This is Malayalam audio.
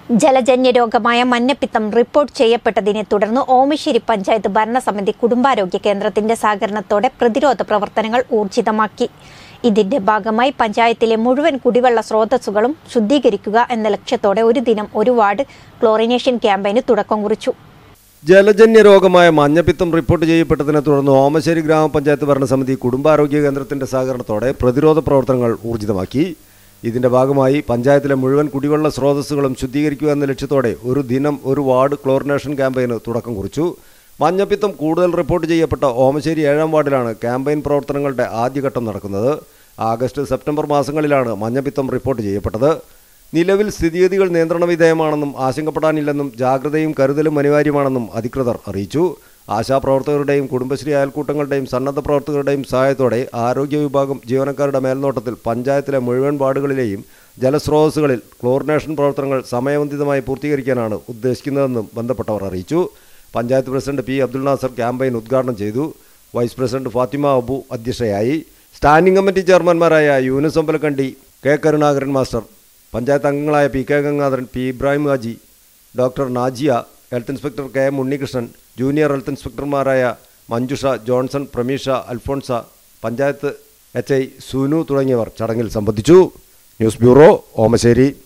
ജലജന്യ രോഗമായ മഞ്ഞപ്പിത്തം റിപ്പോർട്ട് ചെയ്യപ്പെട്ടതിനെ തുടർന്ന് ഓമശ്ശേരി പഞ്ചായത്ത് ഭരണസമിതി കുടുംബാരോഗ്യ കേന്ദ്രത്തിന്റെ സഹകരണത്തോടെ പ്രതിരോധ പ്രവർത്തനങ്ങൾ ഊർജിതമാക്കി ഇതിന്റെ ഭാഗമായി പഞ്ചായത്തിലെ മുഴുവൻ കുടിവെള്ള സ്രോതസ്സുകളും ശുദ്ധീകരിക്കുക എന്ന ലക്ഷ്യത്തോടെ ഒരു ദിനം ഒരു വാർഡ് ക്ലോറിനേഷൻ ക്യാമ്പയിന് തുടക്കം കുറിച്ചു ജലജന്യ രോഗമായ മഞ്ഞപ്പിത്തം റിപ്പോർട്ട് ചെയ്യപ്പെട്ടതിനെ തുടർന്ന് ഓമശ്ശേരി ഗ്രാമപഞ്ചായത്ത് ഭരണസമിതി കുടുംബാരോഗ്യ കേന്ദ്രത്തിന്റെ സഹകരണത്തോടെ പ്രതിരോധ പ്രവർത്തനങ്ങൾ ഊർജിതമാക്കി ഇതിന്റെ ഭാഗമായി പഞ്ചായത്തിലെ മുഴുവൻ കുടിവെള്ള സ്രോതസ്സുകളും ശുദ്ധീകരിക്കുക എന്ന ലക്ഷ്യത്തോടെ ഒരു ദിനം ഒരു വാർഡ് ക്ലോറിനേഷൻ ക്യാമ്പയിന് തുടക്കം കുറിച്ചു മഞ്ഞപ്പിത്തം കൂടുതൽ റിപ്പോർട്ട് ചെയ്യപ്പെട്ട ഓമശ്ശേരി ഏഴാം വാർഡിലാണ് ക്യാമ്പയിൻ പ്രവർത്തനങ്ങളുടെ ആദ്യഘട്ടം നടക്കുന്നത് ആഗസ്റ്റ് സെപ്റ്റംബർ മാസങ്ങളിലാണ് മഞ്ഞപ്പിത്തം റിപ്പോർട്ട് ചെയ്യപ്പെട്ടത് നിലവിൽ സ്ഥിതിഗതികൾ നിയന്ത്രണ വിധേയമാണെന്നും ആശങ്കപ്പെടാനില്ലെന്നും ജാഗ്രതയും കരുതലും അനിവാര്യമാണെന്നും അധികൃതർ അറിയിച്ചു ആശാപ്രവർത്തകരുടെയും കുടുംബശ്രീ അയൽക്കൂട്ടങ്ങളുടെയും സന്നദ്ധ പ്രവർത്തകരുടെയും സഹായത്തോടെ ആരോഗ്യ വിഭാഗം ജീവനക്കാരുടെ മേൽനോട്ടത്തിൽ പഞ്ചായത്തിലെ മുഴുവൻ വാർഡുകളിലെയും ജലസ്രോതസ്സുകളിൽ ക്ലോറിനേഷൻ പ്രവർത്തനങ്ങൾ സമയബന്ധിതമായി പൂർത്തീകരിക്കാനാണ് ഉദ്ദേശിക്കുന്നതെന്നും ബന്ധപ്പെട്ടവർ അറിയിച്ചു panchayat president P Abdul Nasar campaign ഉദ്ഘാടനം ചെയ്തു വൈസ് പ്രസിഡന്റ് ഫാത്തിമ അബു അധ്യക്ഷയായി സ്റ്റാൻഡിംഗ് കമ്മിറ്റി ചെയർമാൻമാരായ യൂനുസ് അമ്പലക്കണ്ടി കെ കരുണാകരൻ മാസ്റ്റർ പഞ്ചായത്ത് അംഗങ്ങളായ P K Gangadharan P Ibrahim Haji doctor Najiya health inspector K M Unnikrishnan junior health ഇൻസ്പെക്ടർമാരായ Manjusha Johnson Pramisha Alphonsa panchayat H I Sunu തുടങ്ങിയവർ ചടങ്ങിൽ സംബന്ധിച്ചു ന്യൂസ് ബ്യൂറോ ഓമശ്ശേരി